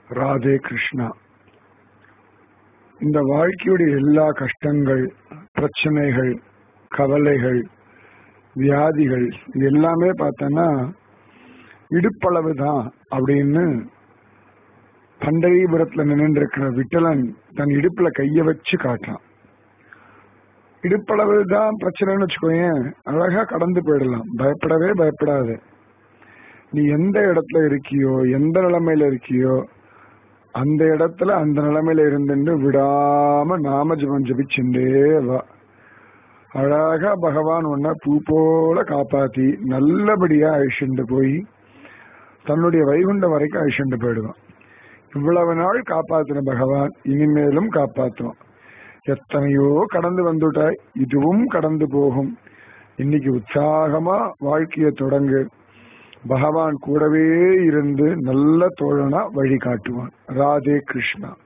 ராதே கிருஷ்ணா இந்த வாழ்க்கையுடைய எல்லா கஷ்டங்கள் பிரச்சனைகள் கவலைகள் வியாதிகள் இது எல்லாமே பார்த்தோன்னா இடுப்பளவு தான் அப்படின்னு பண்டரிபுரத்துல நின்று இருக்கிற விட்டலன் தன் இடுப்புல கைய வச்சு காட்டுறான் இடுப்பளவு தான் பிரச்சனைன்னு வச்சுக்கோயேன் அழகா கடந்து போயிடலாம் பயப்படவே பயப்படாது நீ எந்த இடத்துல இருக்கியோ எந்த நிலைமையில இருக்கியோ அந்த இடத்துல அந்த நிலைமையில இருந்துட்டு விடாம நாம ஜபம் ஜபிச்சுட்டே வா அழகா பகவான் உன்னை பூ போல காப்பாத்தி நல்லபடியா அழிச்சுண்டு போய் தன்னுடைய வைகுண்டம் வரைக்கும் அழிச்சுண்டு போயிடுவான் இவ்வளவு நாள் காப்பாத்தின பகவான் இனிமேலும் காப்பாற்றும் எத்தனையோ கடந்து வந்துட்டாய் இதுவும் கடந்து போகும் இன்னைக்கு உற்சாகமா வாழ்க்கைய தொடங்கு பகவான் கூடவே இருந்து நல்ல தோழனா வழி காட்டுவான் ராதே கிருஷ்ணா